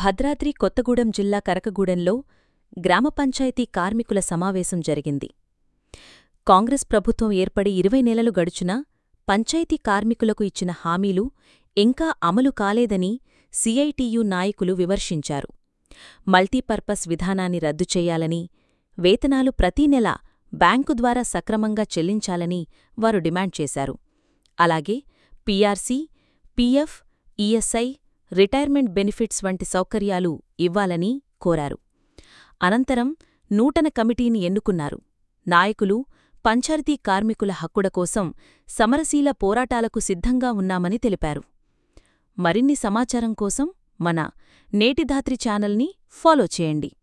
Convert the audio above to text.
భద్రాద్రి కొత్తగూడెం జిల్లా కరకగూడెంలో గ్రామ పంచాయతీ కార్మికుల సమావేశం జరిగింది కాంగ్రెస్ ప్రభుత్వం ఏర్పడి ఇరవై నెలలు గడుచునా పంచాయతీ కార్మికులకు ఇచ్చిన హామీలు ఇంకా అమలు కాలేదని సిఐటియు నాయకులు విమర్శించారు మల్టీపర్పస్ విధానాన్ని రద్దు చేయాలని వేతనాలు ప్రతీ నెల బ్యాంకు ద్వారా సక్రమంగా చెల్లించాలని వారు డిమాండ్ చేశారు అలాగే PRC PF ESI retirement benefits వంటి సౌకర్యాలు ఇవ్వాలని కోరారు అనంతరం నూతన కమిటీని ఎన్నుకున్నారు నాయకులు పంచాయతీ కార్మికుల హక్కుల కోసం సమరశీల పోరాటాలకు సిద్ధంగా ఉన్నామని తెలిపారు మరిన్ని సమాచారం కోసం మన నేటిధాత్రి ఛానల్ని ఫాలో చేయండి